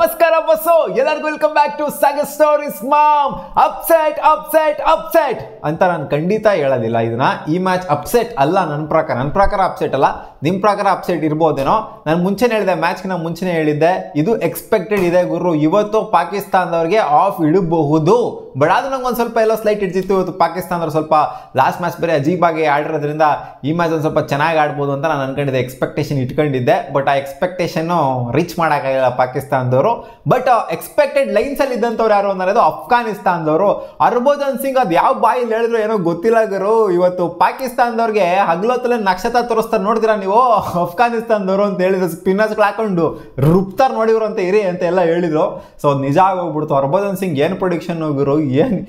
ನಮಸ್ಕಾರ ಬಸ್ಸು ಎಲ್ಲರಿಗೂ welcome back to Saga stories mom upset upset upset ಅಂತ ನಾನು ಖಂಡಿತ ಹೇಳೋದಿಲ್ಲ ಇದನ್ನ ಈ ಮ್ಯಾಚ್ ಅಪ್ಸೆಟ್ ಅಲ್ಲ ನನ್ನ ಪ್ರಕಾರ ನನ್ನ ಪ್ರಕಾರ ಅಪ್ಸೆಟ್ ಅಲ್ಲ ನಿಮ್ಮ ಪ್ರಕಾರ ಅಪ್ಸೆಟ್ ಇರ್ಬೋದೇನೋ ನಾನು ಮುಂಚೆನೇ ಹೇಳಿದೆ ಮ್ಯಾಚ್ಗಿನ ಮುಂಚೆನೇ ಹೇಳಿದ್ದೆ ಇದು ಎಕ್ಸ್ಪೆಕ್ಟೆಡ್ ಇದೆ ಗುರು ಇವತ್ತು ಪಾಕಿಸ್ತಾನದವ್ರಿಗೆ ಆಫ್ ಇಡಬಹುದು ಬಟ್ ಆದ್ರೂ ನಂಗೆ ಒಂದು ಸ್ವಲ್ಪ ಎಲ್ಲೋ ಸ್ಲೈಟ್ ಇಡ್ತಿತ್ತು ಇವತ್ತು ಪಾಕಿಸ್ತಾನದವ್ರು ಸ್ವಲ್ಪ ಲಾಸ್ಟ್ ಮ್ಯಾಚ್ ಬೇರೆ ಅಜೀಬಾಗಿ ಆಡಿರೋದ್ರಿಂದ ಈ ಮ್ಯಾಚ್ ಒಂದು ಸ್ವಲ್ಪ ಚೆನ್ನಾಗಿ ಆಡ್ಬೋದು ಅಂತ ನಾನು ಅನ್ಕೊಂಡಿದ್ದೆ ಎಕ್ಸ್ಪೆಕ್ಟೇಷನ್ ಇಟ್ಕೊಂಡಿದ್ದೆ ಬಟ್ ಆ ಎಕ್ಸ್ಪೆಕ್ಟೇಷನ್ನು ರೀಚ್ ಮಾಡೋಕ್ಕಾಗಿಲ್ಲ ಪಾಕಿಸ್ತಾನದವರು ಬಟ್ ಎಕ್ಸ್ಪೆಕ್ಟೆಡ್ ಲೈನ್ಸಲ್ಲಿ ಇದ್ದಂಥವ್ರು ಯಾರು ಅನ್ನೋದು ಅಫ್ಘಾನಿಸ್ತಾನದವರು ಹರ್ಭಜನ್ ಸಿಂಗ್ ಅದು ಯಾವ ಬಾಯಲ್ಲಿ ಹೇಳಿದ್ರು ಏನೋ ಗೊತ್ತಿಲ್ಲ ಗುರು ಇವತ್ತು ಪಾಕಿಸ್ತಾನದವ್ರಿಗೆ ಹಗ್ಲೊತ್ತಲೇ ನಕ್ಷತ್ರ ತೋರಿಸ್ತಾರೆ ನೋಡ್ತೀರಾ ನೀವು ಅಫ್ಘಾನಿಸ್ತಾನದವರು ಅಂತ ಹೇಳಿದ್ರು ಸ್ಪಿನ್ನರ್ಸ್ಗಳು ಹಾಕೊಂಡು ರುಪ್ತಾರ್ ನೋಡಿದ್ರು ಅಂತ ಇರಿ ಅಂತ ಎಲ್ಲ ಹೇಳಿದ್ರು ಸೊ ನಿಜ ಆಗೋಗ್ಬಿಡ್ತು ಹರ್ಭಜನ್ ಸಿಂಗ್ ಏನು ಪ್ರೊಡಿಕ್ಷನ್ ಗುರು ಏನು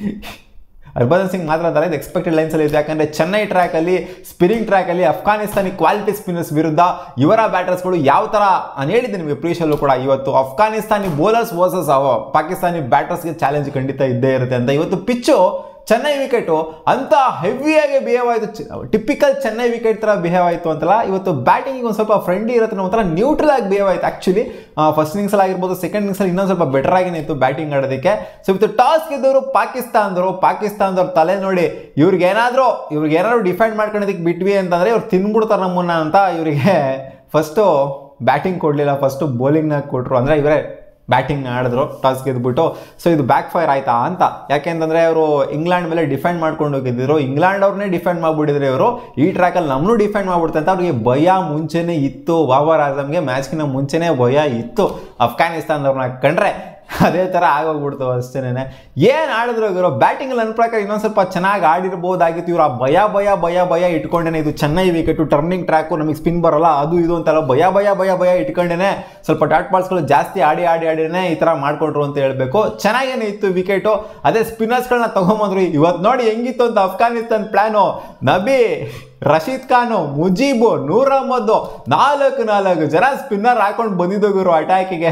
ಹರ್ಭಜನ್ ಸಿಂಗ್ ಮಾತ್ರ ಅಂತಲ್ಲ ಇದು ಎಕ್ಸ್ಪೆಕ್ಟೆಡ್ ಲೈನ್ಸಲ್ಲಿ ಇದೆ ಯಾಕಂದರೆ ಚೆನ್ನೈ ಟ್ರ್ಯಾಕಲ್ಲಿ ಸ್ಪಿನ್ನಿಂಗ್ ಟ್ರ್ಯಾಕಲ್ಲಿ ಅಫ್ಘಾನಿಸ್ತಾನಿ ಕ್ವಾಲಿಟಿ ಸ್ಪಿನ್ನರ್ಸ್ ವಿರುದ್ಧ ಇವರ ಬ್ಯಾಟರ್ಸ್ಗಳು ಯಾವ ಥರ ನಾನು ಹೇಳಿದ್ದೆ ನಿಮಗೆ ಪ್ರೀಶಲ್ಲೂ ಕೂಡ ಇವತ್ತು ಅಫ್ಘಾನಿಸ್ತಾನಿ ಬೌಲರ್ಸ್ ವರ್ಸಸ್ ಪಾಕಿಸ್ತಾನಿ ಬ್ಯಾಟರ್ಸ್ಗೆ ಚಾಲೆಂಜ್ ಖಂಡಿತ ಇದ್ದೇ ಇರುತ್ತೆ ಅಂತ ಇವತ್ತು ಪಿಚ್ಚು ಚೆನ್ನೈ ವಿಕೆಟು ಅಂತ ಹೆವಿಯಾಗಿ ಬಿಹೇವ್ ಆಯಿತು ಟಿಪಿಕಲ್ ಚೆನ್ನೈ ವಿಕೆಟ್ ಥರ ಬಿಹೇವ್ ಆಯಿತು ಅಂತಲ್ಲ ಇವತ್ತು ಬ್ಯಾಟಿಂಗಿಗೆ ಒಂದು ಸ್ವಲ್ಪ ಫ್ರೆಂಡ್ಲಿ ಇರುತ್ತೆ ಒಂಥರ ನ್ಯೂಟ್ರಲ್ ಆಗಿ ಬಿಹೇವ್ ಆಯಿತು ಆ್ಯಕ್ಚುಲಿ ಫಸ್ಟ್ ಇನ್ನಿಂಗ್ಸಲ್ಲಿ ಆಗಿರ್ಬೋದು ಸೆಕೆಂಡ್ ಇನ್ನಿಂಗ್ಸಲ್ಲಿ ಇನ್ನೊಂದು ಸ್ವಲ್ಪ ಬೆಟರ್ ಆಗಿನೇ ಇತ್ತು ಬ್ಯಾಟಿಂಗ್ ಆಡೋದಕ್ಕೆ ಸೊ ಇವತ್ತು ಟಾಸ್ ಗೆದ್ದವರು ಪಾಕಿಸ್ತಾನದವರು ಪಾಕಿಸ್ತಾನದವ್ರ ತಲೆ ನೋಡಿ ಇವ್ರಿಗೆ ಏನಾದರೂ ಇವ್ರಿಗೆ ಏನಾದರೂ ಡಿಫೆಂಡ್ ಮಾಡ್ಕೊಳ್ಳೋದಕ್ಕೆ ಬಿಟ್ವಿ ಅಂತಂದರೆ ಇವ್ರು ತಿನ್ಬಿಡ್ತಾರೆ ನಮ್ಮನ್ನ ಅಂತ ಇವರಿಗೆ ಫಸ್ಟು ಬ್ಯಾಟಿಂಗ್ ಕೊಡಲಿಲ್ಲ ಫಸ್ಟು ಬೌಲಿಂಗ್ನಾಗ ಕೊಟ್ಟರು ಅಂದರೆ ಇವರೇ ಬ್ಯಾಟಿಂಗ್ ಆಡಿದ್ರು ಟಾಸ್ ಗೆದ್ಬಿಟ್ಟು ಸೊ ಇದು ಬ್ಯಾಕ್ ಫೈರ್ ಆಯ್ತಾ ಅಂತ ಯಾಕೆಂತಂದರೆ ಅವರು ಇಂಗ್ಲೆಂಡ್ ಮೇಲೆ ಡಿಫೆಂಡ್ ಮಾಡ್ಕೊಂಡು ಹೋಗಿದ್ರು ಇಂಗ್ಲೆಂಡ್ ಅವ್ರನ್ನೇ ಡಿಫೆಂಡ್ ಮಾಡಿಬಿಟ್ಟಿದ್ರೆ ಇವರು ಈ ಟ್ರ್ಯಾಕಲ್ಲಿ ನಮ್ಮನ್ನು ಡಿಫೆಂಡ್ ಮಾಡ್ಬಿಡ್ತಾರೆ ಅಂತ ಅವ್ರಿಗೆ ಭಯ ಮುಂಚೆನೇ ಇತ್ತು ಬಾಬರ್ ಆಜಮ್ಗೆ ಮ್ಯಾಚ್ಗಿನ ಮುಂಚೆನೇ ಭಯ ಇತ್ತು ಅಫ್ಘಾನಿಸ್ತಾನದವ್ರನ್ನ ಕಂಡ್ರೆ ಅದೇ ಥರ ಆಗೋಗ್ಬಿಡ್ತು ಅಷ್ಟೇನೆ ಏನು ಆಡಿದ್ರು ಇವರು ಬ್ಯಾಟಿಂಗಲ್ಲಿ ನನ್ನ ಪ್ರಕಾರ ಇನ್ನೊಂದು ಸ್ವಲ್ಪ ಚೆನ್ನಾಗಿ ಆಡಿರ್ಬೋದಾಗಿತ್ತು ಇವರು ಆ ಭಯ ಭಯ ಭಯ ಭಯ ಇಟ್ಕೊಂಡೇನೆ ಇದು ಚೆನ್ನೈ ವಿಕೆಟು ಟರ್ನಿಂಗ್ ಟ್ರ್ಯಾಕು ನಮಗೆ ಸ್ಪಿನ್ ಬರಲ್ಲ ಅದು ಇದು ಅಂತೆಲ್ಲ ಭಯ ಭಯ ಭಯ ಭಯ ಇಟ್ಕೊಂಡೇನೆ ಸ್ವಲ್ಪ ಡಾಟ್ ಬಾಲ್ಸ್ಗಳು ಜಾಸ್ತಿ ಆಡಿ ಆಡಿ ಆಡಿನೇ ಈ ಥರ ಮಾಡ್ಕೊಂಡ್ರು ಅಂತ ಹೇಳಬೇಕು ಚೆನ್ನಾಗೇನೆ ಇತ್ತು ವಿಕೆಟು ಅದೇ ಸ್ಪಿನ್ನರ್ಸ್ಗಳನ್ನ ತೊಗೊಂಬಂದ್ರು ಇವತ್ತು ನೋಡಿ ಹೆಂಗಿತ್ತು ಅಂತ ಅಫ್ಘಾನಿಸ್ತಾನ್ ಪ್ಲ್ಯಾನು ನಬಿ ರಶೀದ್ ಖಾನು ಮುಜೀಬು ನೂರ್ ಅಹ್ಮದ್ದು ನಾಲ್ಕು ನಾಲ್ಕು ಜನ ಸ್ಪಿನ್ನರ್ ಹಾಕೊಂಡು ಬಂದಿದ್ದು ಗುರು ಅಟ್ಯಾಕಿಗೆ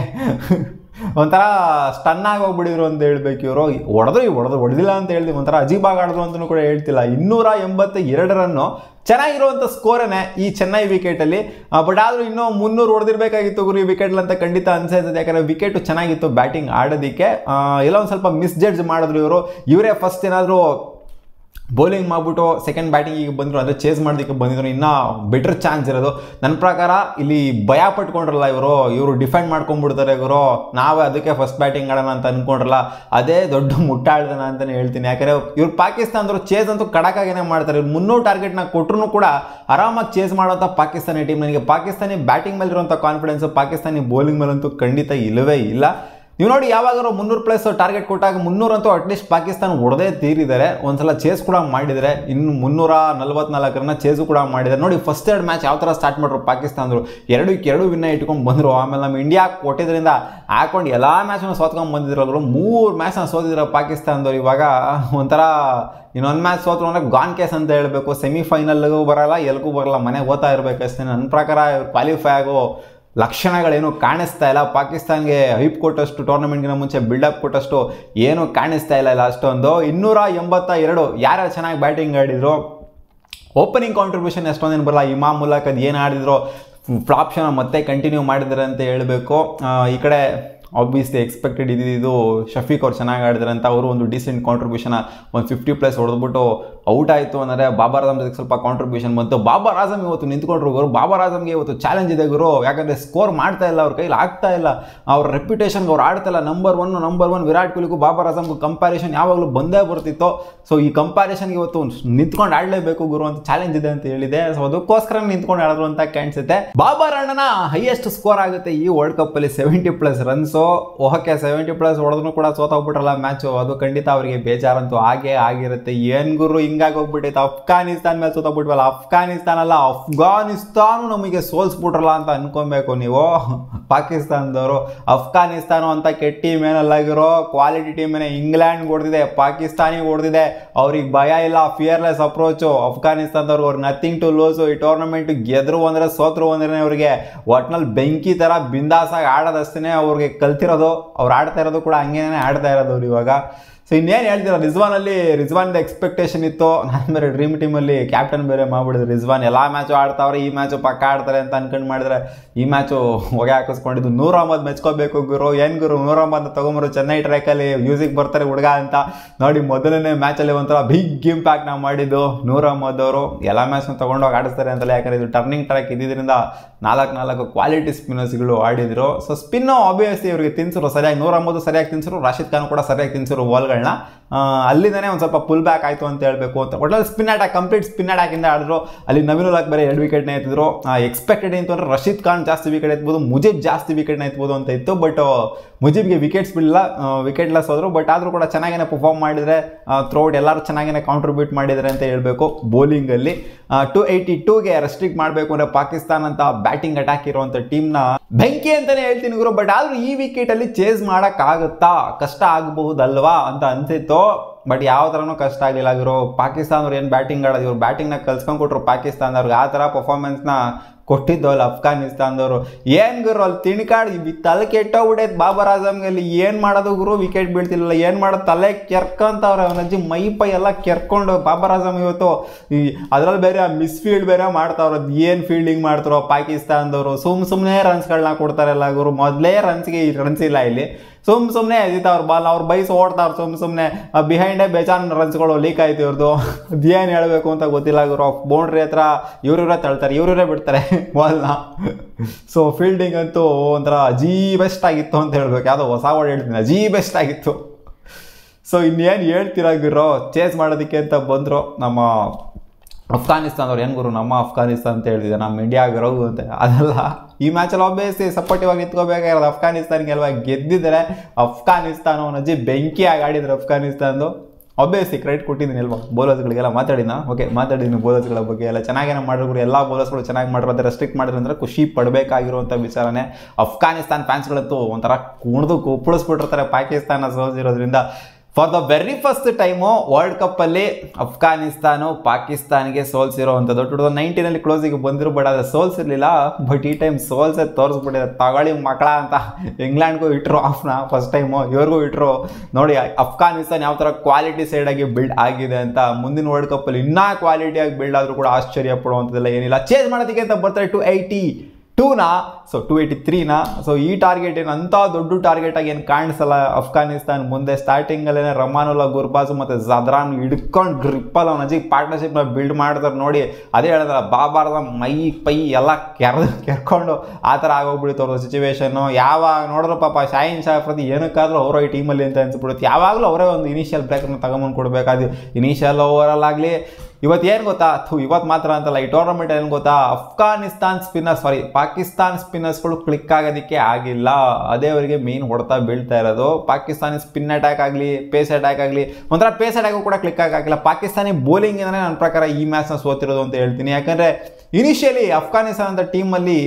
ಒಂಥರ ಸ್ಟನ್ ಆಗಿ ಹೋಗ್ಬಿಡಿದ್ರು ಅಂತ ಹೇಳ್ಬೇಕು ಇವರು ಹೊಡೆದ್ರು ಹೊಡೆದು ಹೊಡೆದಿಲ್ಲ ಅಂತ ಹೇಳ್ತೀವಿ ಒಂಥರ ಅಜೀಬಾಗಿ ಆಡಿದ್ರು ಅಂತಲೂ ಕೂಡ ಹೇಳ್ತಿಲ್ಲ ಇನ್ನೂರ ಎಂಬತ್ತ ಎರಡು ರನ್ನು ಚೆನ್ನಾಗಿರುವಂಥ ಸ್ಕೋರನೇ ಈ ಚೆನ್ನೈ ವಿಕೆಟಲ್ಲಿ ಬಟ್ ಆದರೂ ಇನ್ನೂ ಮುನ್ನೂರು ಹೊಡೆದಿರ್ಬೇಕಾಗಿತ್ತು ಗುರು ಈ ವಿಕೆಟ್ಲ್ ಅಂತ ಖಂಡಿತ ಅನ್ಸೈತದೆ ಯಾಕಂದರೆ ವಿಕೆಟು ಚೆನ್ನಾಗಿತ್ತು ಬ್ಯಾಟಿಂಗ್ ಆಡೋದಕ್ಕೆ ಎಲ್ಲ ಒಂದು ಸ್ವಲ್ಪ ಮಿಸ್ಜಡ್ಜ್ ಮಾಡಿದ್ರು ಇವರು ಇವರೇ ಫಸ್ಟ್ ಏನಾದರೂ ಬೌಲಿಂಗ್ ಮಾಡಿಬಿಟ್ಟು ಸೆಕೆಂಡ್ ಬ್ಯಾಟಿಂಗಿಗೆ ಬಂದರು ಅಂದರೆ ಚೇಸ್ ಮಾಡೋದಕ್ಕೆ ಬಂದಿದ್ರು ಇನ್ನೂ ಬೆಟರ್ ಚಾನ್ಸ್ ಇರೋದು ನನ್ನ ಪ್ರಕಾರ ಇಲ್ಲಿ ಭಯ ಪಟ್ಕೊಂಡ್ರಲ್ಲ ಇವರು ಇವರು ಡಿಫೆಂಡ್ ಮಾಡ್ಕೊಂಡ್ಬಿಡ್ತಾರೆ ಇವರು ನಾವೇ ಅದಕ್ಕೆ ಫಸ್ಟ್ ಬ್ಯಾಟಿಂಗ್ ಆಡೋಣ ಅಂತ ಅಂದ್ಕೊಂಡ್ರಲ್ಲ ಅದೇ ದೊಡ್ಡ ಮುಟ್ಟಾಳ್ದನ ಅಂತಲೇ ಹೇಳ್ತೀನಿ ಯಾಕಂದರೆ ಇವ್ರು ಪಾಕಿಸ್ತಾನದವರು ಚೇಸ್ ಅಂತೂ ಕಡಕಾಗೇನೆ ಮಾಡ್ತಾರೆ ಇವ್ರು ಮುನ್ನೂರು ಟಾರ್ಗೆಟ್ನ ಕೊಟ್ಟರು ಕೂಡ ಆರಾಮಾಗಿ ಚೇಸ್ ಮಾಡೋಂಥ ಪಾಕಿಸ್ತಾನಿ ಟೀಮ್ ನನಗೆ ಪಾಕಿಸ್ತಾನಿ ಬ್ಯಾಟಿಂಗ್ ಮೇಲಿರುವಂಥ ಕಾನ್ಫಿಡೆನ್ಸು ಪಾಕಿಸ್ತಾನಿ ಬೌಲಿಂಗ್ ಮೇಲಂತೂ ಖಂಡಿತ ಇಲ್ಲವೇ ಇಲ್ಲ ನೀವು ನೋಡಿ ಯಾವಾಗಾರು ಮುನ್ನೂರು ಪ್ಲಸ್ ಟಾರ್ಗೆಟ್ ಕೊಟ್ಟಾಗ ಮುನ್ನೂರಂತೂ ಅಟ್ಲೀಸ್ಟ್ ಪಾಕಿಸ್ತಾನ ಹೊಡೆದೇ ತೀರಿದ್ದಾರೆ ಒಂದ್ಸಲ ಚೇಸ್ ಕೂಡ ಮಾಡಿದರೆ ಇನ್ನು ಮುನ್ನೂರ ನಲ್ವತ್ನಾಲ್ಕರನ್ನ ಚೇಸು ಕೂಡ ಮಾಡಿದ್ದಾರೆ ನೋಡಿ ಫಸ್ಟ್ ಎರಡು ಮ್ಯಾಚ್ ಯಾವ ಥರ ಸ್ಟಾರ್ಟ್ ಮಾಡ್ರು ಪಾಕಿಸ್ತಾನದ್ರು ಎರಡಕ್ಕೆ ಎರಡು ವಿನ್ನ ಇಟ್ಕೊಂಡು ಬಂದರು ಆಮೇಲೆ ನಮ್ಮ ಇಂಡಿಯಾ ಕೊಟ್ಟಿದ್ದರಿಂದ ಹಾಕೊಂಡು ಎಲ್ಲ ಮ್ಯಾಚನ್ನು ಸೋತ್ಕೊಂಡು ಬಂದಿದ್ರಲ್ರು ಮೂರು ಮ್ಯಾಚ್ನ ಸೋತಿದ್ರು ಪಾಕಿಸ್ತಾನದವ್ರು ಇವಾಗ ಒಂಥರ ಇನ್ನೊಂದು ಮ್ಯಾಚ್ ಸೋತ್ರು ಅಂದರೆ ಗಾನ್ ಕೇಸ್ ಅಂತ ಹೇಳಬೇಕು ಸೆಮಿಫೈನಲ್ಗೂ ಬರಲ್ಲ ಎಲ್ಗೂ ಬರಲ್ಲ ಮನೆಗೆ ಓದ್ತಾ ಇರಬೇಕಷ್ಟೇ ನನ್ನ ಪ್ರಕಾರ ಕ್ವಾಲಿಫೈ ಆಗೋ ಲಕ್ಷಣಗಳೇನು ಕಾಣಿಸ್ತಾ ಇಲ್ಲ ಪಾಕಿಸ್ತಾನ್ಗೆ ಹೈಪ್ ಕೊಟ್ಟಷ್ಟು ಟೂರ್ನಮೆಂಟ್ಗಿನ ಮುಂಚೆ ಬಿಲ್ಡಪ್ ಕೊಟ್ಟಷ್ಟು ಏನು ಕಾಣಿಸ್ತಾ ಇಲ್ಲ ಇಲ್ಲ ಅಷ್ಟೊಂದು ಇನ್ನೂರ ಎಂಬತ್ತ ಎರಡು ಯಾರ್ಯಾರು ಚೆನ್ನಾಗಿ ಬ್ಯಾಟಿಂಗ್ ಆಡಿದ್ರು ಓಪನಿಂಗ್ ಕಾಂಟ್ರಿಬ್ಯೂಷನ್ ಎಷ್ಟೊಂದೇನು ಬರಲ್ಲ ಇಮಾಮ್ ಮೂಲಕ ಅದು ಏನು ಆಡಿದ್ರು ಫ್ಲಾಪ್ಷನ ಮತ್ತೆ ಕಂಟಿನ್ಯೂ ಮಾಡಿದ್ದಾರೆ ಅಂತ ಹೇಳಬೇಕು ಈ ಕಡೆ ಆಬ್ವಿಯಸ್ಲಿ ಎಕ್ಸ್ಪೆಕ್ಟೆಡ್ ಇದ್ದಿದ್ದು ಶಫೀಕ್ ಅವ್ರು ಚೆನ್ನಾಗಿ ಆಡಿದ್ರೆ ಅಂತ ಅವರು ಒಂದು ಡಿಸೆಂಟ್ ಕಾಂಟ್ರಿಬ್ಯೂಷನ್ ಒಂದು ಫಿಫ್ಟಿ ಪ್ಲಸ್ ಹೊಡೆದ್ಬಿಟ್ಟು ಔಟ್ ಆಯಿತು ಅಂದರೆ ಬಾಬರ್ ಆಜಮ್ ಜೊತೆಗೆ ಸ್ವಲ್ಪ ಕಾಂಟ್ರಿಬ್ಯೂಷನ್ ಬಂತು ಬಾಬರ್ ಆಜಮ್ ಇವತ್ತು ನಿಂತ್ಕೊಂಡ್ರು ಗುರು ಬಾಬರ್ ಆಜಮ್ಗೆ ಇವತ್ತು ಚಾಲೆಂಜ್ ಇದೆ ಗುರು ಯಾಕಂದರೆ ಸ್ಕೋರ್ ಮಾಡ್ತಾ ಇಲ್ಲ ಅವ್ರ ಕೈಲಿ ಆಗ್ತಾ ಇಲ್ಲ ಅವ್ರ ರೆಪ್ಯುಟೇಷನ್ಗೆ ಅವ್ರು ಆಡ್ತಾ ಇಲ್ಲ number one number one Virat ಕೊಹ್ಲಿಗೂ ಬಾಬರ್ ಆಜಮ್ಗೂ ಕಂಪ್ಯಾರಿಷನ್ ಯಾವಾಗಲೂ ಬಂದೇ ಬರ್ತಿತ್ತು ಸೊ ಈ ಕಂಪ್ಯಾರಿಷನ್ಗೆ ಇವತ್ತು ನಿಂತ್ಕೊಂಡು ಆಡಲೇಬೇಕು ಗುರು ಅಂತ ಚಾಲೆಂಜ್ ಇದೆ ಅಂತ ಹೇಳಿದೆ ಸೊ ಅದಕ್ಕೋಸ್ಕರ ನಿಂತ್ಕೊಂಡು ಆಡಿದ್ರು ಅಂತ ಕಾಣಿಸುತ್ತೆ ಬಾಬರ್ ಅಣ್ಣನ ಹೈಯೆಸ್ಟ್ ಸ್ಕೋರ್ ಆಗುತ್ತೆ ಈ ವರ್ಲ್ಡ್ ಕಪ್ಪಲ್ಲಿ seventy plus runs okay seventy plus ಹೊಡೆದ್ರು ಕೂಡ ಸೋತೋಗ್ಬಿಟ್ರಲ್ಲ ಮ್ಯಾಚು ಅದು ಖಂಡಿತ ಅವರಿಗೆ ಬೇಜಾರಂತೂ ಹಾಗೇ ಆಗಿರುತ್ತೆ ಏನು ಗುರು ಹಿಂಗಾಗಿ ಹೋಗ್ಬಿಟ್ಟೈತೆ ಅಫ್ಘಾನಿಸ್ತಾನ ಮೇಲೆ ಸೋತೋಗ್ಬಿಟ್ವಲ್ಲ ಅಫ್ಘಾನಿಸ್ತಾನ ಅಲ್ಲ ಅಫ್ಘಾನಿಸ್ತಾನು ನಮಗೆ ಸೋಲ್ಸ್ಬಿಟ್ರಲ್ಲ ಅಂತ ಅನ್ಕೊಬೇಕು ನೀವು ಪಾಕಿಸ್ತಾನದವರು ಅಫ್ಘಾನಿಸ್ತಾನ ಅಂತ ಕೆಟ್ಟ ಟೀಮ್ ಏನಲ್ಲಾಗಿರೋ ಕ್ವಾಲಿಟಿ ಟೀಮೇನೆ ಇಂಗ್ಲೆಂಡ್ ಹೊಡೆದಿದೆ ಪಾಕಿಸ್ತಾನಿಗೆ ಹೊಡೆದಿದೆ ಅವ್ರಿಗೆ ಭಯ ಇಲ್ಲ ಫಿಯರ್ಲೆಸ್ ಅಪ್ರೋಚು ಅಫ್ಘಾನಿಸ್ತಾನದವ್ರು ಅವ್ರು ನಥಿಂಗ್ ಟು ಲೂಸು ಈ ಟೂರ್ನಮೆಂಟ್ ಗೆದ್ರು ಅಂದರೆ ಸೋತ್ರು ಅಂದ್ರೆ ಅವ್ರಿಗೆ ಒಟ್ನಲ್ಲಿ ಬೆಂಕಿ ಥರ ಬಿಂದಾಸಾಗಿ ಆಡೋದಷ್ಟೇ ಅವ್ರಿಗೆ ಕಲ್ತಿರೋದು ಅವ್ರು ಆಡ್ತಾ ಇರೋದು ಕೂಡ ಹಂಗೇನೆ ಆಡ್ತಾ ಇರೋದು ಅವ್ರು ಇವಾಗ ಸೊ ಇನ್ನೇನು ಹೇಳ್ತೀರಾ ರಿಜ್ವಾನಲ್ಲಿ ರಿಜ್ವಾನ್ದ ಎಕ್ಸ್ಪೆಕ್ಟೇಷನ್ ಇತ್ತು ನಾನು ಬೇರೆ ಡ್ರೀಮ್ ಟೀಮಲ್ಲಿ ಕ್ಯಾಪ್ಟನ್ ಬೇರೆ ಮಾಡ್ಬಿಡಿದ್ರು ರಿಜ್ವಾನ್ ಎಲ್ಲ ಮ್ಯಾಚು ಆಡ್ತಾವ್ರೆ ಈ ಮ್ಯಾಚು ಪಕ್ಕ ಆಡ್ತಾರೆ ಅಂತ ಅನ್ಕೊಂಡು ಮಾಡಿದ್ರೆ ಈ ಮ್ಯಾಚು ಹೊಗೆ ಹಾಕಿಸ್ಕೊಂಡಿದ್ದು ನೂರ್ ಅಹಮದ್ ಮೆಚ್ಕೋಬೇಕು ಗುರು ಏನು ಗುರು ನೂರ್ ಅಹಮದ್ ತಗೊಂಬರು ಚೆನ್ನೈ ಟ್ರ್ಯಾಕಲ್ಲಿ ಮ್ಯೂಸಿಕ್ ಬರ್ತಾರೆ ಹುಡುಗ ಅಂತ ನೋಡಿ ಮೊದಲನೇ ಮ್ಯಾಚಲ್ಲಿ ಒಂಥರ ಬಿಗ್ ಇಂಪ್ಯಾಕ್ಟ್ ನಾವು ಮಾಡಿದ್ದು ನೂರ್ ಅಹಮದ್ ಅವರು ಎಲ್ಲ ಮ್ಯಾಚ್ನ ತೊಗೊಂಡೋಗಿ ಆಡಿಸ್ತಾರೆ ಅಂತಲೇ ಯಾಕಂದರೆ ಇದು ಟರ್ನಿಂಗ್ ಟ್ರ್ಯಾಕ್ ಇದ್ದಿದ್ದರಿಂದ ನಾಲ್ಕು ನಾಲ್ಕು ಕ್ವಾಲಿಟಿ ಸ್ಪಿನ್ನರ್ಸ್ಗಳು ಆಡಿದ್ರು ಸೊ ಸ್ಪಿನ್ನು ಆಬ್ವಿಯಸ್ಲಿ ಇವರಿಗೆ ತಿನ್ಸರು ಸರಿಯಾಗಿ ನೂರ ಅಹಮದ್ ಸರಿಯಾಗಿ ತಿನ್ಸರು ರಾಶಿದ್ ಖಾನ್ ಕೂಡ ಸರಿಯಾಗಿ ತಿನ್ಸರು ಬಾಲ್ಗಳನ್ನ ಅಲ್ಲಿಂದನೇ ಒಂದು ಸ್ವಲ್ಪ ಪುಲ್ ಬ್ಯಾಕ್ ಆಯಿತು ಅಂತ ಹೇಳಬೇಕು ಅಂತ ಒಟ್ಟಲ್ಲಿ ಸ್ಪಿನ್ ಅಟ್ಯಾಕ್ ಕಂಪ್ಲೀಟ್ ಸ್ಪಿನ್ ಅಟ್ಯಾಕಿಂದ ಆಡಿದ್ರು ಅಲ್ಲಿ ನವೀನ್ ಉಲಾಕ್ ಬೇರೆ ಎರಡು ವಿಕೆಟ್ನ ಎತ್ತಿದ್ರು ಎಕ್ಸ್ಪೆಕ್ಟೆಡ್ ಏನು ಅಂದರೆ ರಶೀದ್ ಖಾನ್ ಜಾಸ್ತಿ ವಿಕೆಟ್ ಎತ್ಬೋದು ಮುಜೀಬ್ ಜಾಸ್ತಿ ವಿಕೆಟ್ನ ಎತ್ಬೋದು ಅಂತ ಇತ್ತು ಬಟ್ ಮುಜೀಬ್ಗೆ ವಿಕೆಟ್ಸ್ ಬಿಡಲ್ಲ ವಿಕೆಟ್ ಲೆಸ್ ಹೋದ್ರು ಬಟ್ ಆದರೂ ಕೂಡ ಚೆನ್ನಾಗೇ ಪರ್ಫಾರ್ಮ್ ಮಾಡಿದರೆ ಥ್ರೋಟ್ ಎಲ್ಲರೂ ಚೆನ್ನಾಗೇ ಕಾಂಟ್ರಿಬ್ಯೂಟ್ ಮಾಡಿದ್ದಾರೆ ಅಂತ ಹೇಳಬೇಕು ಬೌಲಿಂಗಲ್ಲಿ ಟು ಏಯ್ಟಿ ಟೂಗೆ ರೆಸ್ಟ್ರಿಕ್ಟ್ ಮಾಡಬೇಕು ಅಂದರೆ ಪಾಕಿಸ್ತಾನ ಅಂತ ಬ್ಯಾಟಿಂಗ್ ಅಟ್ಯಾಕ್ ಇರುವಂಥ ಟೀಮ್ನ ಬೆಂಕಿ ಅಂತಲೇ ಹೇಳ್ತೀನಿ ಗುರು ಬಟ್ ಆದರೂ ಈ ವಿಕೆಟಲ್ಲಿ ಚೇಸ್ ಮಾಡೋಕ್ಕಾಗುತ್ತಾ ಕಷ್ಟ ಆಗಬಹುದಲ್ವಾ ಅಂತ ಅನ್ಸಿತ್ತು ಬಟ್ ಯಾವ ಥರನೂ ಕಷ್ಟ ಆಗಲಿಲ್ಲ ಇವರು ಪಾಕಿಸ್ತಾನವ್ರು ಏನು ಬ್ಯಾಟಿಂಗ್ ಆಡೋದು ಇವ್ರು ಬ್ಯಾಟಿಂಗ್ನ ಕಲ್ಸ್ಕೊಂಡು ಕೊಟ್ಟರು ಪಾಕಿಸ್ತಾನದವ್ರಿಗೆ ಆ ಥರ ಪರ್ಫಾರ್ಮೆನ್ಸ್ನ ಕೊಟ್ಟಿದ್ದು ಅಲ್ಲಿ ಅಫ್ಘಾನಿಸ್ತಾನದವರು ಏನು ಗುರು ಅಲ್ಲಿ ತಿಣ್ಕಾಡಿ ತಲೆ ಕೆಟ್ಟೋಗ್ಬಿಟ್ಟೈತೆ ಬಾಬರ್ ಆಜಮ್ಗೆ ಅಲ್ಲಿ ಏನು ಮಾಡೋದು ಗುರು ವಿಕೆಟ್ ಬೀಳ್ತಿಲ್ಲ ಏನು ಮಾಡೋದು ತಲೆ ಕೆರ್ಕೊಂತವ್ರೆ ಅವನಜ್ಜಿ ಮೈ ಪೈ ಎಲ್ಲ ಕೆರ್ಕೊಂಡು ಬಾಬರ್ ಆಜಮ್ ಇವತ್ತು ಈ ಅದರಲ್ಲಿ ಬೇರೆ ಆ ಮಿಸ್ ಫೀಲ್ಡ್ ಬೇರೆ ಮಾಡ್ತಾವ್ರ ಅದು ಏನು ಫೀಲ್ಡಿಂಗ್ ಮಾಡ್ತಾರೋ ಪಾಕಿಸ್ತಾನದವರು ಸುಮ್ ಸುಮ್ಮನೆ ರನ್ಸ್ಗಳನ್ನ ಕೊಡ್ತಾರಲ್ಲ ಗುರು ಮೊದಲೇ ರನ್ಸ್ಗೆ ರನ್ಸ್ ಇಲ್ಲ ಇಲ್ಲಿ ಸುಮ್ ಸುಮ್ಮನೆ ಎದಿತಾವ್ರ ಬಾಲ್ ಅವ್ರು ಬೈಸ್ ಓಡ್ತಾವ್ರು ಸುಮ್ ಸುಮ್ಮನೆ ಬಿಹೈಂಡೇ ಬೇಜಾನ್ ರನ್ಸ್ಗಳು ಲೀಕ್ ಆಯ್ತು ಇವ್ರದ್ದು ಅದೇನು ಹೇಳಬೇಕು ಅಂತ ಗೊತ್ತಿಲ್ಲ ಗುರು ಬೌಂಡ್ರಿ ಹತ್ರ ಇವ್ರಿವ್ರೇ ತಳ್ತಾರೆ ಇವ್ರಿವ್ರೇ ಬಿಡ್ತಾರೆ ಬಾಲ್ನ ಸೊ ಫೀಲ್ಡಿಂಗ್ ಅಂತೂ ಒಂಥರ ಅಜೀ ಬೆಸ್ಟ್ ಆಗಿತ್ತು ಅಂತ ಹೇಳ್ಬೇಕು ಯಾವುದೋ ಹೊಸ ವರ್ಡ್ ಹೇಳ್ತೀನಿ ಅಜೀ ಬೆಸ್ಟ್ ಆಗಿತ್ತು ಸೊ ಇನ್ನೇನು ಹೇಳ್ತೀರಾ ಗುರು ಚೇಸ್ ಮಾಡೋದಕ್ಕೆ ಅಂತ ಬಂದರು ನಮ್ಮ ಅಫ್ಘಾನಿಸ್ತಾನದವ್ರು ಏನು ಗುರು ನಮ್ಮ ಅಫ್ಘಾನಿಸ್ತಾನ ಅಂತ ಹೇಳ್ತಿದ್ದೆ ನಮ್ಮ ಇಂಡಿಯಾ ಆಗಿರೋದು ಅಂತ ಅದಲ್ಲ ಈ ಮ್ಯಾಚಲ್ಲಿ ಆಬ್ವಿಯಸ್ಲಿ ಸಪೋರ್ಟಿವ್ ಆಗಿ ನಿಂತ್ಕೋಬೇಕಾಗಿರೋದು ಅಫ್ಘಾನಿಸ್ತಾನ್ಗೆ ಅಲ್ವಾ ಗೆದ್ದಿದ್ದಾರೆ ಅಫ್ಘಾನಿಸ್ತಾನ ಅವನಜ್ಜಿ ಬೆಂಕಿಯಾಗಿ ಆಡಿದ್ರು ಅಫ್ಘಾನಿಸ್ತಾನದು ಆಬ್ವಿಯಸ್ಲಿ ಕ್ರೆಡಿಟ್ ಕೊಟ್ಟಿದ್ದೀನಿ ಅಲ್ವಾ ಬೌಲರ್ಸ್ಗಳಿಗೆಲ್ಲ ಮಾತಾಡಿನ ಓಕೆ ಮಾತಾಡಿದ್ದೀನಿ ಬೌಲರ್ಸ್ಗಳ ಬಗ್ಗೆ ಎಲ್ಲ ಚೆನ್ನಾಗೇನೋ ಮಾಡಿದ್ರು ಎಲ್ಲ ಬೌಲರ್ಸ್ಗಳು ಚೆನ್ನಾಗಿ ಮಾಡಿರೋದು ರೆಸ್ಟ್ರಿಕ್ಟ್ ಮಾಡಿದ್ರೆ ಅಂದರೆ ಖುಷಿ ಪಡಬೇಕಾಗಿರುವಂಥ ವಿಚಾರನೇ ಅಫ್ಘಾನಿಸ್ತಾನ್ ಫ್ಯಾನ್ಸ್ಗಳಂತೂ ಒಂಥರ ಕುಣಿದು ಕುಪ್ಪಳಿಸ್ಬಿಟ್ಟಿರ್ತಾರೆ ಪಾಕಿಸ್ತಾನ ಸೋಸಿರೋದ್ರಿಂದ for the very first time world ಕಪ್ಪಲ್ಲಿ ಅಫ್ಘಾನಿಸ್ತಾನು ಪಾಕಿಸ್ತಾನ್ಗೆ ಸೋಲ್ಸಿರೋವಂಥದ್ದು ಟು ತೌಸಂಡ್ ನೈನ್ಟೀನಲ್ಲಿ ಕ್ಲೋಸಿಗೆ ಬಂದಿರು ಬಟ್ ಅದು ಸೋಲ್ಸಿರ್ಲಿಲ್ಲ ಬಟ್ ಈ ಟೈಮ್ ಸೋಲ್ಸೇ ತೋರಿಸ್ಬಿಟ್ಟಿದೆ ತಗೊಳ್ಳಿ ಮಕ್ಕಳ ಅಂತ ಇಂಗ್ಲೆಂಡ್ಗೂ ಇಟ್ಟರು ಆಫ್ನ ಫಸ್ಟ್ ಟೈಮು ಇವ್ರಿಗೂ ಇಟ್ಟರು ನೋಡಿ ಅಫ್ಘಾನಿಸ್ತಾನ್ ಯಾವ ಥರ ಕ್ವಾಲಿಟಿ ಸೈಡಾಗಿ ಬಿಲ್ಡ್ ಆಗಿದೆ ಅಂತ ಮುಂದಿನ ವರ್ಲ್ಡ್ ಕಪ್ಪಲ್ಲಿ ಇನ್ನೂ ಕ್ವಾಲಿಟಿಯಾಗಿ ಬಿಲ್ಡ್ ಆದರೂ ಕೂಡ ಆಶ್ಚರ್ಯ ಪಡುವಂಥದ್ದೆಲ್ಲ ಏನಿಲ್ಲ ಚೇಂಜ್ ಮಾಡೋದಕ್ಕೆ ಅಂತ ಬರ್ತಾರೆ ಟು ಏಯ್ಟಿ ಟೂನ ಸೊ ಟು ಏಯ್ಟಿ ತ್ರೀನ ಸೊ ಈ ಟಾರ್ಗೆಟ್ ಏನು ಅಂಥ ದೊಡ್ಡ ಟಾರ್ಗೆಟ್ ಆಗಿ ಏನು ಕಾಣಿಸಲ್ಲ ಅಫ್ಘಾನಿಸ್ತಾನ್ ಮುಂದೆ ಸ್ಟಾರ್ಟಿಂಗಲ್ಲೇ ರಮಾನುಲ್ಲಾ ಗುರ್ಬಾಜು ಮತ್ತು ಜದ್ರಾನ್ ಹಿಡ್ಕೊಂಡು ಗ್ರಿಪ್ಪಲ್ಲ ಅವ್ನ ಅಜ್ಜಿಗೆ ಪಾರ್ಟ್ನರ್ಶಿಪ್ನ ಬಿಲ್ಡ್ ಮಾಡ್ತಾರೆ ನೋಡಿ ಅದೇ ಹೇಳಿದ್ರೆ ಬಾಬಾರ್ದ ಮೈ ಪೈ ಎಲ್ಲ ಕೆರೆದು ಕೆರ್ಕೊಂಡು ಆ ಥರ ಆಗೋಗ್ಬಿಡುತ್ತೆ ಅವ್ರ ಸಿಚುವೇಶನ್ನು ಯಾವಾಗ ನೋಡಿದ್ರು ಪಾಪ ಶಾಹಿನ್ ಶಾ ಪ್ರತಿ ಏನಕ್ಕಾದ್ರೂ ಅವರ ಈ ಟೀಮಲ್ಲಿ ಅಂತ ಅನ್ಸ್ಬಿಡುತ್ತೆ ಯಾವಾಗಲೂ ಅವರೇ ಒಂದು ಇನಿಷಿಯಲ್ ಬ್ರೇಕನ್ನು ತಗೊಂಬಂದು ಕೊಡಬೇಕಾದ್ರು ಇನಿಷಿಯಲ್ ಓವರಲ್ಲಾಗಲಿ ಇವತ್ತು ಏನು ಗೊತ್ತಾ ಥು ಇವತ್ತು ಮಾತ್ರ ಅಂತಲ್ಲ ಈ ಟೂರ್ನಮೆಂಟ್ ಏನು ಗೊತ್ತಾ ಅಫ್ಘಾನಿಸ್ತಾನ್ ಸ್ಪಿನ್ನರ್ ಸಾರಿ ಪಾಕಿಸ್ತಾನ್ ಸ್ಪಿನ್ನರ್ಸ್ಗಳು ಕ್ಲಿಕ್ ಆಗೋದಕ್ಕೆ ಆಗಿಲ್ಲ ಅದೇ ಅವರಿಗೆ ಮೇನ್ ಹೊಡ್ತಾ ಬೀಳ್ತಾ ಇರೋದು ಪಾಕಿಸ್ತಾನಿ ಸ್ಪಿನ್ ಅಟ್ಯಾಕ್ ಆಗಲಿ ಪೇಸ್ ಅಟ್ಯಾಕ್ ಆಗಲಿ ಒಂಥರ ಪೇಸ್ ಅಟ್ಯಾಕು ಕೂಡ ಕ್ಲಿಕ್ ಆಗಿಲ್ಲ ಪಾಕಿಸ್ತಾನಿ ಬೌಲಿಂಗಿಂದನೇ ನನ್ನ ಪ್ರಕಾರ ಈ ಮ್ಯಾಚ್ನ ಸೋತಿರೋದು ಅಂತ ಹೇಳ್ತೀನಿ ಯಾಕಂದರೆ ಇನಿಷಿಯಲಿ ಅಫ್ಘಾನಿಸ್ತಾನ ಅಂತ ಟೀಮಲ್ಲಿ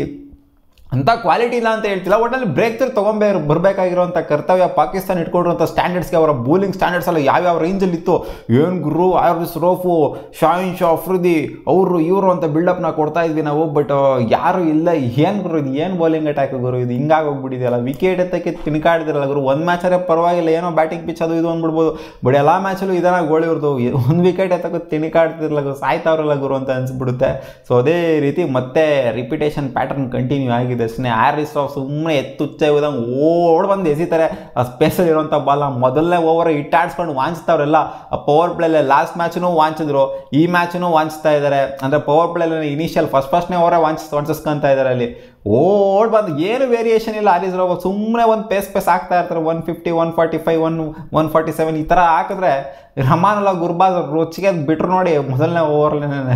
ಅಂಥ ಕ್ವಾಲಿಟಿ ಇಲ್ಲ ಅಂತ ಹೇಳ್ತಿಲ್ಲ ಒಟ್ಟಲ್ಲಿ ಬ್ರೇಕ್ ತ್ರೂ ತೊಗೊಂಬೇ ಬರಬೇಕಾಗಿರೋಂಥ ಕರ್ತವ್ಯ ಪಾಕಿಸ್ತಾನ ಇಟ್ಕೊಂಡಿರೋಂಥ ಸ್ಟ್ಯಾಂಡರ್ಡ್ಸ್ಗೆ ಅವರ ಬೌಲಿಂಗ್ ಸ್ಟ್ಯಾಂಡರ್ಡ್ಸ್ ಎಲ್ಲ ಯಾವ್ಯಾವ ರೇಂಜಲ್ಲಿ ಇತ್ತು ಏನು ಗುರು ಆರ್ವಿಸ್ ರೋಫು ಶಾಹಿನ್ ಶಾ ಅಫ್ರಿದಿ ಅವರು ಇವರು ಅಂತ ಬಿಲ್ಡಪ್ನ ಕೊಡ್ತಾ ಇದ್ವಿ ನಾವು ಬಟ್ ಯಾರು ಇಲ್ಲ ಏನು ಗುರು ಇದು ಏನು ಬೌಲಿಂಗ್ ಅಟ್ಯಾಕ್ ಗುರು ಇದು ಹಿಂಗಾಗಿ ಹೋಗ್ಬಿಟ್ಟಿದೆಯಲ್ಲ ವಿಕೆಟ್ ಎತ್ತಕ್ಕೆ ತಿನ್ಕಾಡಿದಿರಲ್ಲ ಗುರು ಒಂದು ಮ್ಯಾಚರೇ ಪರವಾಗಿಲ್ಲ ಏನೋ ಬ್ಯಾಟಿಂಗ್ ಪಿಚ್ ಅದು ಇದು ಅಂದ್ಬಿಡ್ಬೋದು ಬಟ್ ಎಲ್ಲ ಮ್ಯಾಚಲ್ಲೂ ಇದನ್ನ ಗೋಳಿವ್ರದ್ದು ಒಂದು ವಿಕೆಟ್ ಎತ್ತಕ್ಕೆ ತಿನ್ಕಾಡ್ತಿರಲ್ಲ ಗುರು ಸಾಯ್ತಾವ್ರಲ್ಲ ಗುರು ಅಂತ ಅನ್ಸ್ಬಿಡುತ್ತೆ ಸೊ ಅದೇ ರೀತಿ ಮತ್ತೆ ರಿಪಿಟೇಷನ್ ಪ್ಯಾಟರ್ನ್ ಕಂಟಿನ್ಯೂ ಆಗಿದೆ ಅಷ್ಟೇ ಆ್ಯರಿಸ್ ಸುಮ್ಮನೆ ಎತ್ತುಚ್ಚ ಹೋದಂಗೆ ಓಡ್ ಬಂದು ಎಸಿತಾರೆ ಆ ಸ್ಪೇಸಲ್ಲಿ ಇರೋಂಥ ಬಾಲ್ನ ಮೊದಲನೇ ಓವರ್ ಇಟ್ಟಾಡ್ಸ್ಕೊಂಡು ವಾಂಚ್ತಾವ್ರೆಲ್ಲ ಆ ಪವರ್ ಪ್ಲೇಲೆ ಲಾಸ್ಟ್ ಮ್ಯಾಚ್ನೂ ವಾಂಚಿದ್ರು ಈ ಮ್ಯಾಚ್ನೂ ವಾಂಚ್ತಾ ಇದ್ದಾರೆ ಅಂದರೆ ಪವರ್ ಪ್ಲೇಲಿ ಇನಿಷಿಯಲ್ ಫಸ್ಟ್ ಫಸ್ಟ್ನೇ ಓವರೇ ವಾಂಚ್ ವಾಂಚಿಸ್ಕೊಂತ ಇದ್ದಾರೆ ಅಲ್ಲಿ ಓಡ್ ಬಂದು ಏನು ವೇರಿಯೇಷನ್ ಇಲ್ಲ ಆರಿಸ್ ರೋಬೋ ಸುಮ್ಮನೆ ಒಂದು ಪೇಸ್ ಪೇಸ್ ಆಗ್ತಾ ಇರ್ತಾರೆ one fifty one forty five one one forty seven ಈ ಥರ ಹಾಕಿದ್ರೆ ರಮಾನುಲ್ಲಾ ಗುರ್ಬಾಜ್ ರುಚಿಗೆ ಬಿಟ್ರು ನೋಡಿ ಮೊದಲನೇ ಓವರ್ಲೇನೆ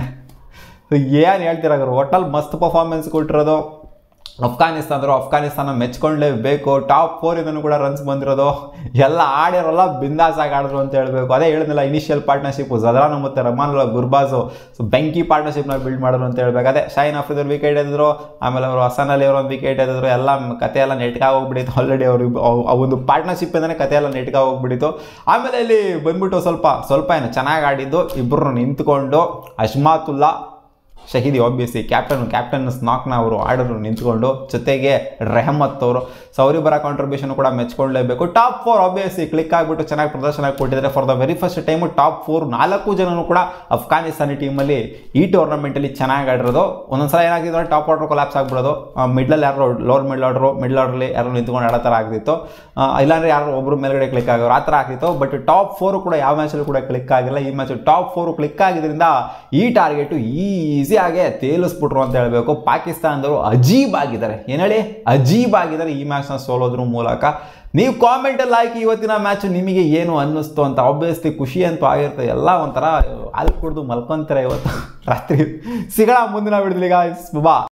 ಏನು ಹೇಳ್ತೀರ ಒಟ್ಟಲ್ಲಿ ಮಸ್ತ್ ಪರ್ಫಾರ್ಮೆನ್ಸ್ ಕೊಟ್ಟಿರೋದು ಅಫ್ಘಾನಿಸ್ತಾನದ್ರು ಅಫ್ಘಾನಿಸ್ತಾನ ಮೆಚ್ಕೊಳ್ಳೇಬೇಕು ಟಾಪ್ ಫೋರ್ ಇದನ್ನು ಕೂಡ ರನ್ಸ್ ಬಂದಿರೋದು ಎಲ್ಲ ಆಡಿರೋಲ್ಲ ಬಿಂದಾಸ್ ಆಗಿ ಆಡಿದ್ರು ಅಂತ ಹೇಳಬೇಕು ಅದೇ ಹೇಳಿದ್ನಲ್ಲ ಇನಿಷಿಯಲ್ ಪಾರ್ಟ್ನರ್ಶಿಪ್ ಜದ್ರಾನು ಮತ್ತು ರಮಾನುಲ್ಲಾ ಗುರ್ಬಾಜು ಸೊ ಬೆಂಕಿ ಪಾರ್ಟ್ನರ್ಶಿಪ್ನ ಬಿಲ್ಡ್ ಮಾಡಿದ್ರು ಅಂತ ಹೇಳ್ಬೇಕು ಅದೇ ಶೈನ್ ಅಫ್ರಿದರ್ ವಿಕೆಟ್ ಎದ್ದರು ಆಮೇಲೆ ಅವರು ಹಸನ್ ಅಲಿ ಅವರು ಒಂದು ವಿಕೆಟ್ ಎದ್ದರು ಎಲ್ಲ ಕತೆ ಎಲ್ಲ ನೆಟ್ಗೆ ಹೋಗ್ಬಿಟ್ಟಿತ್ತು ಆಲ್ರೆಡಿ ಅವರು ಆ ಒಂದು ಪಾರ್ಟ್ನರ್ಶಿಪ್ ಇಂದನೇ ಕತೆ ಎಲ್ಲ ನೆಟ್ಗೆ ಹೋಗ್ಬಿಟ್ಟಿತ್ತು ಆಮೇಲೆ ಇಲ್ಲಿ ಬಂದ್ಬಿಟ್ಟು ಸ್ವಲ್ಪ ಸ್ವಲ್ಪ ಏನು ಚೆನ್ನಾಗಿ ಆಡಿದ್ದು ಇಬ್ಬರು ನಿಂತ್ಕೊಂಡು Hashmatullah Shahidi obviously captain captain ಸ್ನಾಕ್ನ ಅವರು ಆಡಿದ್ರು ನಿಂತ್ಕೊಂಡು ಜೊತೆಗೆ ರೆಹಮತ್ ಅವರು ಸೊ ಅವರಿಬ್ಬರ ಕಾಂಟ್ರಿಬ್ಯೂಷನ್ ಕೂಡ ಮೆಚ್ಕೊಳ್ಳೇಬೇಕು ಟಾಪ್ ಫೋರ್ ಆಬ್ವಿಯಸ್ಲಿ ಕ್ಲಿಕ್ ಆಗಿಬಿಟ್ಟು ಚೆನ್ನಾಗಿ ಪ್ರದರ್ಶನ ಕೊಟ್ಟಿದ್ದಾರೆ for the very first time top four ನಾಲ್ಕು ಜನನು ಕೂಡ ಅಫ್ಘಾನಿಸ್ತಾನಿ ಟೀಮಲ್ಲಿ ಈ ಟೂರ್ನಮೆಂಟಲ್ಲಿ ಚೆನ್ನಾಗಿ ಆಡಿರೋದು ಒಂದೊಂದ್ಸಲ ಏನಾಗ್ತಿತ್ತು ಅಂದರೆ ಟಾಪ್ ಆರ್ಡರ್ ಕೊಲಾಪ್ಸ್ ಆಗ್ಬಿಡೋದು ಮಿಡ್ಲಲ್ಲಿ ಯಾರು ಲೋವರ್ ಮಿಡ್ಲ್ ಆರ್ಡ್ರು ಮಿಡ್ಲ್ ಆರ್ಡ್ರಲ್ಲಿ ಯಾರು ನಿಂತ್ಕೊಂಡು ಆಡೋ ಥರ ಆಗ್ತಿತ್ತು ಆ, ಇಲ್ಲಾಂದ್ರೆ ಯಾರು ಒಬ್ಬರು ಮೇಲ್ಗಡೆ ಕ್ಲಿಕ್ ಆಗೋರು ಆ ಥರ ಆಗ್ತಿತ್ತು ಬಟ್ ಟಾಪ್ ಫೋರು ಕೂಡ ಯಾವ ಮ್ಯಾಚಲ್ಲೂ ಕೂಡ ಕ್ಲಿಕ್ ಆಗಿಲ್ಲ ಈ ಮ್ಯಾಚ್ ಟಾಪ್ ಫೋರು ಕ್ಲಿಕ್ ಆಗಿದ್ರಿಂದ ಈ ಟಾರ್ಗೆಟು ಈಸಿಯಾಗೆ ತೇಲಿಸ್ಬಿಟ್ರು ಅಂತ ಹೇಳಬೇಕು ಪಾಕಿಸ್ತಾನದವರು ಅಜೀಬ್ ಆಗಿದ್ದಾರೆ ಏನು ಹೇಳಿ ಅಜೀಬ್ ಆಗಿದ್ದಾರೆ ಈ ಮ್ಯಾಚ್ನ ಸೋಲೋದ್ರ ಮೂಲಕ ನೀವು ಕಾಮೆಂಟಲ್ಲಿ ಹಾಕಿ ಇವತ್ತಿನ ಮ್ಯಾಚ್ ನಿಮಗೆ ಏನು ಅನ್ನಿಸ್ತು ಅಂತ ಆಬ್ವಿಯಸ್ಲಿ ಖುಷಿ ಅಂತೂ ಆಗಿರ್ತದೆ ಎಲ್ಲ ಒಂಥರ ಅಲ್ಲಿ ಕುಡ್ದು ಮಲ್ಕೊಂತಾರೆ ಇವತ್ತು ರಾತ್ರಿ ಸಿಗೋಣ ಮುಂದಿನ ಬಿಡ್ದಿಲ್ಲ ಬಾ